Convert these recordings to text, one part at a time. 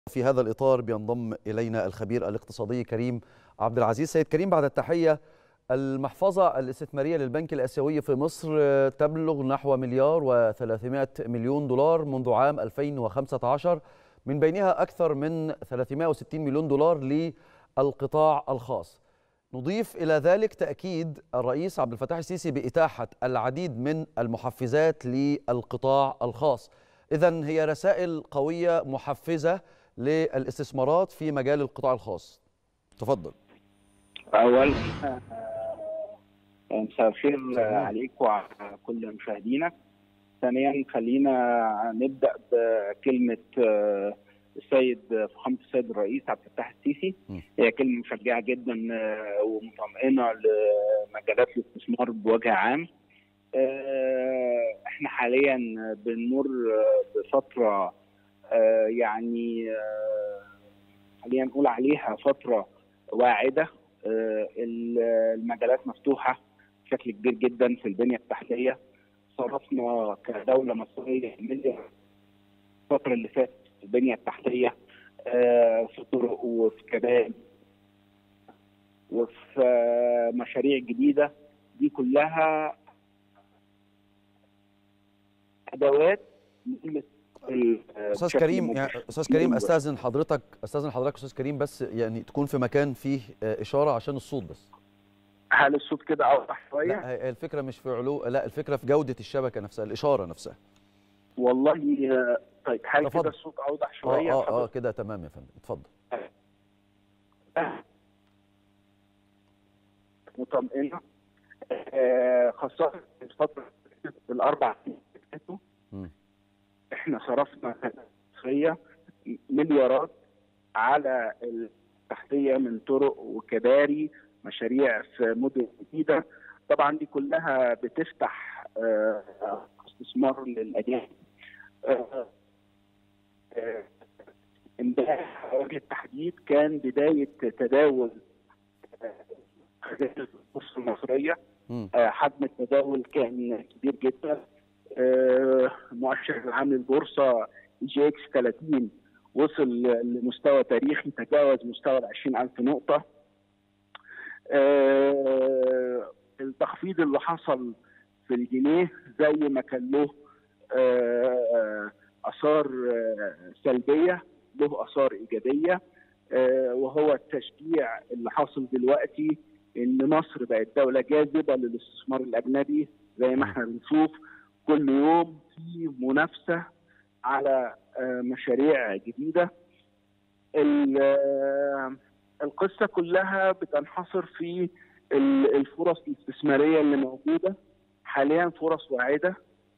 في هذا الإطار بينضم إلينا الخبير الاقتصادي كريم عبد العزيز سيد كريم بعد التحية المحفظة الاستثمارية للبنك الآسيوي في مصر تبلغ نحو مليار و300 مليون دولار منذ عام 2015 من بينها أكثر من 360 مليون دولار للقطاع الخاص نضيف إلى ذلك تأكيد الرئيس عبد الفتاح السيسي بإتاحة العديد من المحفزات للقطاع الخاص إذا هي رسائل قوية محفزة للاستثمارات في مجال القطاع الخاص تفضل أولا مساء الخير عليك وعلى كل مشاهدينا ثانيا خلينا نبدأ بكلمة السيد فخامة السيد الرئيس عبد الفتاح السيسي هي كلمة مشجعة جدا ومطمئنة لمجالات الاستثمار بوجه عام احنا حاليا بنمر بفترة يعني خلينا نقول عليها فترة واعدة المجالات مفتوحة بشكل كبير جدا في البنية التحتية صرفنا كدولة مصرية مليار الفترة اللي فاتت في البنية التحتية في طرق وفي كباري وفي مشاريع جديدة دي كلها أدوات استاذ كريم يعني استاذ كريم استاذن حضرتك استاذن حضرتك استاذ كريم بس يعني تكون في مكان فيه اشاره عشان الصوت بس هل الصوت كده اوضح شويه؟ لا الفكره مش في علو لا الفكره في جوده الشبكه نفسها الاشاره نفسها والله طيب هل كده الصوت اوضح شويه؟ اه اه, آه كده تمام يا فندم اتفضل مطمئنه آه خاصه في الفتره الاربع سنين احنا صرفنا مصريه مليارات على التحتيه من طرق وكباري مشاريع في مدن جديده طبعا دي كلها بتفتح استثمار للاجانب امبارح على وجه التحديد كان بدايه تداول البورصه المصريه حجم التداول كان كبير جدا مؤشر العام للبورصه جي اكس 30 وصل لمستوى تاريخي تجاوز مستوى ال 20000 نقطه التخفيض اللي حصل في الجنيه زي ما كان له اثار سلبيه له اثار ايجابيه وهو التشجيع اللي حاصل دلوقتي ان مصر بقت دوله جاذبه للاستثمار الاجنبي زي ما احنا بنشوف كل يوم في منافسه على مشاريع جديده القصه كلها بتنحصر في الفرص الاستثماريه اللي موجوده حاليا فرص واعده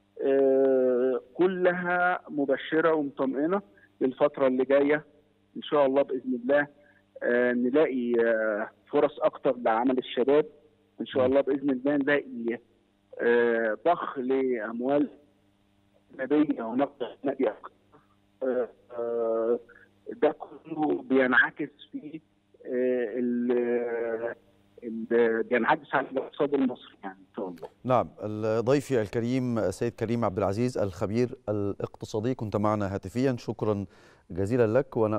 كلها مبشره ومطمئنه للفتره اللي جايه ان شاء الله باذن الله نلاقي فرص اكتر لعمل الشباب ان شاء الله باذن الله نلاقي ضخ لاموال اجنبيه ونقد اجنبي ده كله بينعكس في بينعكس على الاقتصاد المصري يعني ان شاء الله. نعم ضيفي الكريم سيد كريم عبد العزيز الخبير الاقتصادي كنت معنا هاتفيا شكرا جزيلا لك وانا